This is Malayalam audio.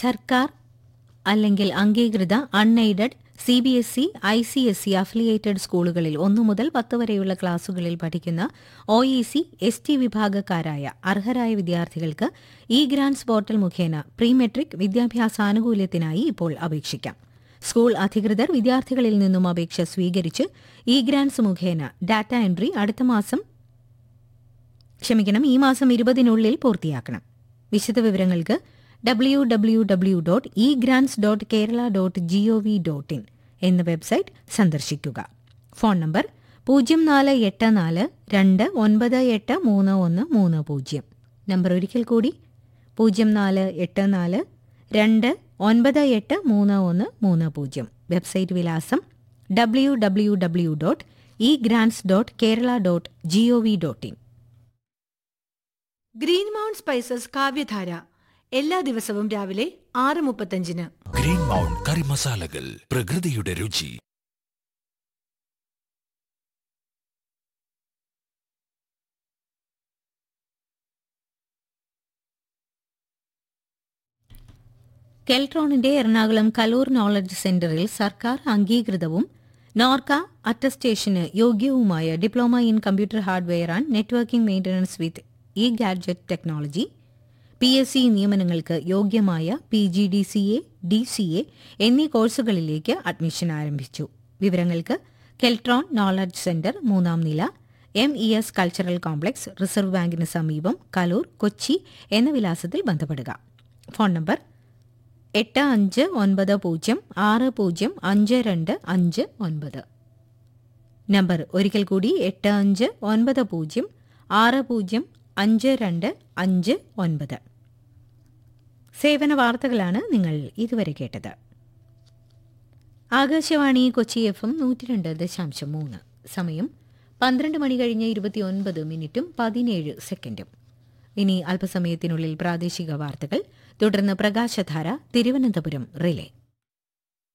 സർക്കാർ അല്ലെങ്കിൽ അംഗീകൃത unaided C B S E I C S E affiliated സ്കൂളുകളിൽ ഒന്നു മുതൽ പത്ത് വരെയുള്ള ക്ലാസുകളിൽ പഠിക്കുന്ന O E C S T വിഭാഗക്കാരായ അർഹരായ വിദ്യാർത്ഥികൾക്ക് ഇ ഗ്രാൻസ് പോർട്ടൽ മുഖേന പ്രീ മെട്രിക് വിദ്യാഭ്യാസ ആനുകൂല്യത്തിനായി ഇപ്പോൾ അപേക്ഷിക്കാം സ്കൂൾ അധികൃതർ വിദ്യാർത്ഥികളിൽ നിന്നും അപേക്ഷ സ്വീകരിച്ച് ഇ ഗ്രാൻസ് മുഖേന ഡാറ്റ എൻട്രി അടുത്ത മാസം ക്ഷമിക്കണം ഈ മാസം ഇരുപതിനുള്ളിൽ പൂർത്തിയാക്കണം വിശദവിവരങ്ങൾക്ക് W W W dot E grants dot Kerala dot G O V dot in എന്ന വെബ്സൈറ്റ് സന്ദർശിക്കുക ഫോൺ നമ്പർ പൂജ്യം നാല് എട്ട് നാല് രണ്ട് ഒൻപത് എട്ട് മൂന്ന് ഒന്ന് മൂന്ന് പൂജ്യം നമ്പർ ഒരിക്കൽ കൂടി പൂജ്യം നാല് എട്ട് നാല് രണ്ട് ഒൻപത് എട്ട് മൂന്ന് ഒന്ന് മൂന്ന് പൂജ്യം വെബ്സൈറ്റ് വിലാസം W W W dot E grants dot Kerala dot G O V dot in green mount spices Kavyadhara എല്ലാ ദിവസവും രാവിലെ ആറ് മുപ്പത്തഞ്ചിന് ഗ്രീൻ മൗണ്ട് കറി മസാലകൾ പ്രകൃതിയുടെ രുചി കെൽട്രോണിന്റെ എറണാകുളം കലൂർ നോളജ് സെന്ററിൽ സർക്കാർ അംഗീകൃതവും നോർക്ക അറ്റസ്റ്റേഷന് യോഗ്യവുമായ diploma in computer hardware and networking maintenance with E gadget technology P S C നിയമനങ്ങൾക്ക് യോഗ്യമായ P G D C A D C A എന്നീ കോഴ്സുകളിലേക്ക് അഡ്മിഷൻ ആരംഭിച്ചു വിവരങ്ങൾക്ക് കെൽട്രോൺ നോളജ് സെന്റർ മൂന്നാം നില M E S cultural complex reserve ബാങ്കിന് സമീപം കലൂർ കൊച്ചി എന്ന വിലാസത്തിൽ ബന്ധപ്പെടുക ഫോൺ നമ്പർ എട്ട് അഞ്ച് ഒൻപത് പൂജ്യം ആറ് പൂജ്യം അഞ്ച് രണ്ട് അഞ്ച് ഒൻപത് നമ്പർ ഒരിക്കൽ കൂടി എട്ട് അഞ്ച് ഒൻപത് പൂജ്യം ആറ് പൂജ്യം അഞ്ച് രണ്ട് അഞ്ച് ഒൻപത് സേവന വാർത്തകളാണ് നിങ്ങൾ ഇതുവരെ കേട്ടത് ആകാശവാണി കൊച്ചി എഫ് എം നൂറ്റിരണ്ട് ദശാംശം മൂന്ന് സമയം പന്ത്രണ്ട് മണി കഴിഞ്ഞ് ഇരുപത്തിയൊൻപത് മിനിറ്റും പതിനേഴ് സെക്കൻഡും ഇനി അല്പസമയത്തിനുള്ളിൽ പ്രാദേശിക വാർത്തകൾ തുടർന്ന് പ്രകാശധാര തിരുവനന്തപുരം റിലേ